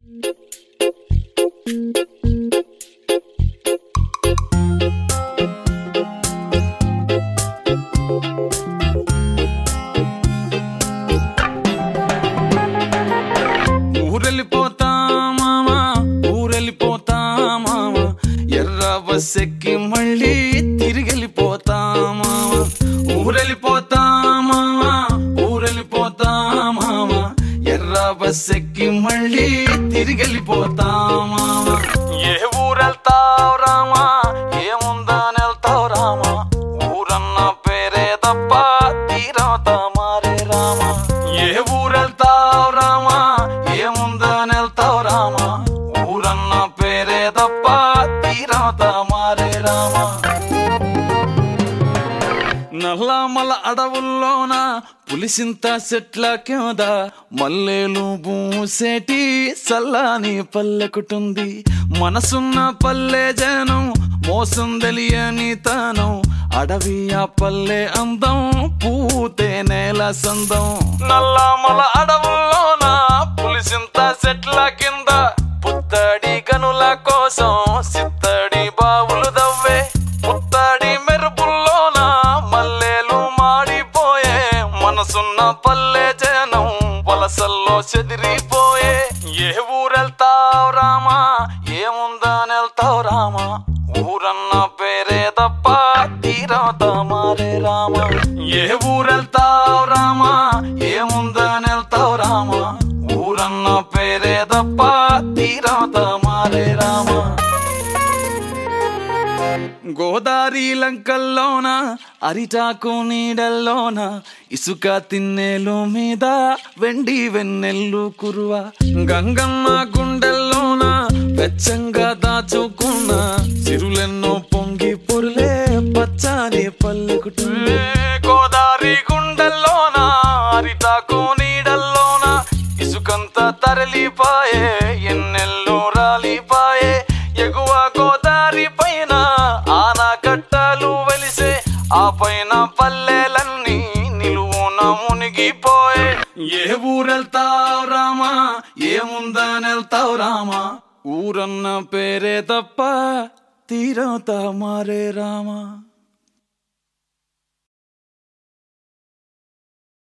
ఊరెళ్ళిపోతా మామా ఊరెళ్ళిపోతా మామా ఎర్ర బస్ ఎక్కి మళ్ళీ తిరిగెళ్ళిపోతా మామా ఊరెళ్ళిపోతా మామా ఊరెళ్ళిపోతా మామా ఎర్ర బస్ ఎక్కి మళ్ళీ తిరిగెళ్ళిపోతా మామా ఏ ఊరెళ్తావు రామా ఏముందని వెళ్తావు రామా ఊరన్న పేరే తప్ప తీరవుతా మారే రామా ఏ ఊరెళ్తావు రామా ఏముందని వెళ్తావు రామా ఊరన్న పేరే తప్ప తీరవుతా మారే రామా నల్లమల అడవుల్లోన పులిసింత చెట్ల కింద మల్లెలు బూసేటి సల్లాని పల్లెకుటుంది మనసున్న పల్లె జనం మోసం తెలియని తనం అడవి ఆ పల్లె అందం పూతే నేల సందం నల్లమల అడవుల్లోన పులిసింత చెట్ల కింద పుత్తడి గనుల కోసం సిత్తడి బావులు దవ్వే పుత్తడి మెరుపుల్లోన మల్లెలు మాడిపోయే మనసున్న పల్లె జనం వలసల్లో చెదిరిపోయే ఏ ఊరెళ్తావు రామా ఏముందని వెళ్తావు రామా ఊరన్న పేరే తప్ప తీరవుతా మారే రామా ఏ ఊరెళ్తావు రామా ఏముందని వెళ్తావు రామా ఊరన్న పేరే తప్ప తీరవుతా మారే రామా గోదారి లంకల్లోన అరిటాకు నీడల్లోన ఇసుక తిన్నెలు మీద వెండి వెన్నెల్లు కురువ గంగమ్మ గుండెల్లోన వెచ్చంగా దాచుకున్న సిరులెన్నో పొంగి పొరులే పచ్చాని పల్లెకుటుండే గోదారి గుండెల్లోన అరిటాకు నీడల్లోన ఇసుకంత తరలిపాయే ఎన్నెల్లు రాలిపాయే ఎగువ గోదారి పైన ఆనకట్టలు వెలిసే ఆ పైన పల్లెలన్నీ నిలువున మునిగిపోయే ఏ ఊరెళ్తావు రామా ఏముందని వెళ్తావు రామా ఊరన్న పేరే తప్ప తీరవుతా మారే రామా